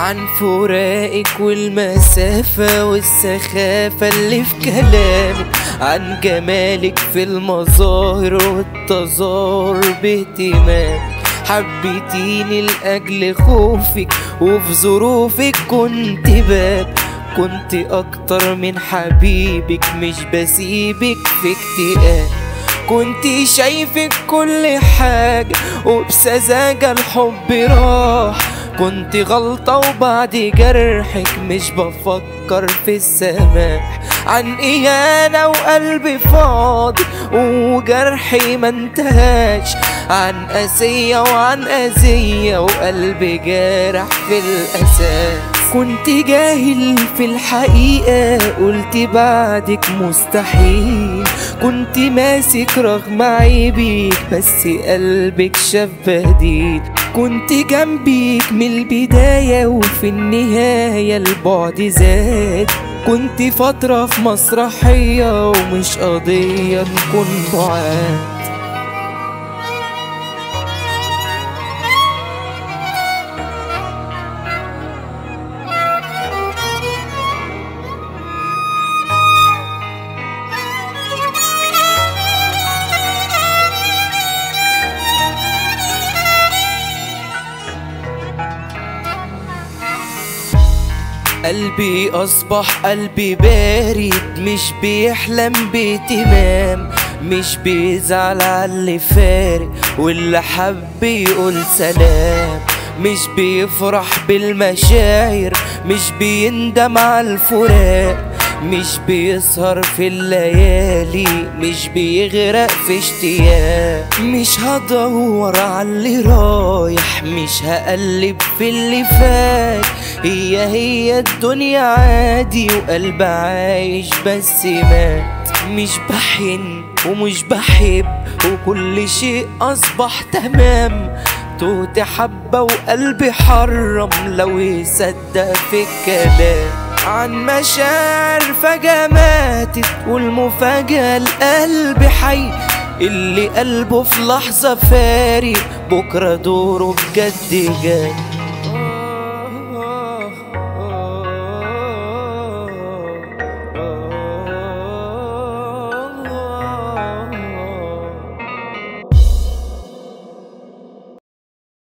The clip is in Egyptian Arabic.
عن فراقك والمسافة والسخافة اللي في كلامك عن جمالك في المظاهر والتظاهر باهتمامك حبيتيني لأجل خوفك وفي ظروفك كنت باب كنت أكتر من حبيبك مش بسيبك في اكتئاب كنت شايفك كل حاجة وبسذاجة الحب راح كنت غلطة وبعد جرحك مش بفكر في السماح عن إهانة وقلبي فاضي وجرحي ما انتهاش عن قاسية وعن أذية وقلبي جارح في الأساس كنت جاهل في الحقيقة قلت بعدك مستحيل كنت ماسك رغم عيبك بس قلبك شاف بديل كنت جنبيك من البداية وفي النهاية البعد زاد كنت فترة في مسرحية ومش قضية نكون بعاد قلبي أصبح قلبي بارد مش بيحلم باهتمام مش بيزعل على اللي فارق واللي حب يقول سلام مش بيفرح بالمشاعر مش بيندم على الفراق مش بيسهر في الليالي مش بيغرق في اشتياق مش هدور على اللي رايح مش هقلب في اللي فات هي هي الدنيا عادي وقلب عايش بس مات مش بحن ومش بحب وكل شيء أصبح تمام توت حبة وقلبي حرم لو يصدق في الكلام عن مشاعر فجأة ماتت والمفاجأة القلب حي اللي قلبه في لحظة فارق بكرة دوره بجد جاي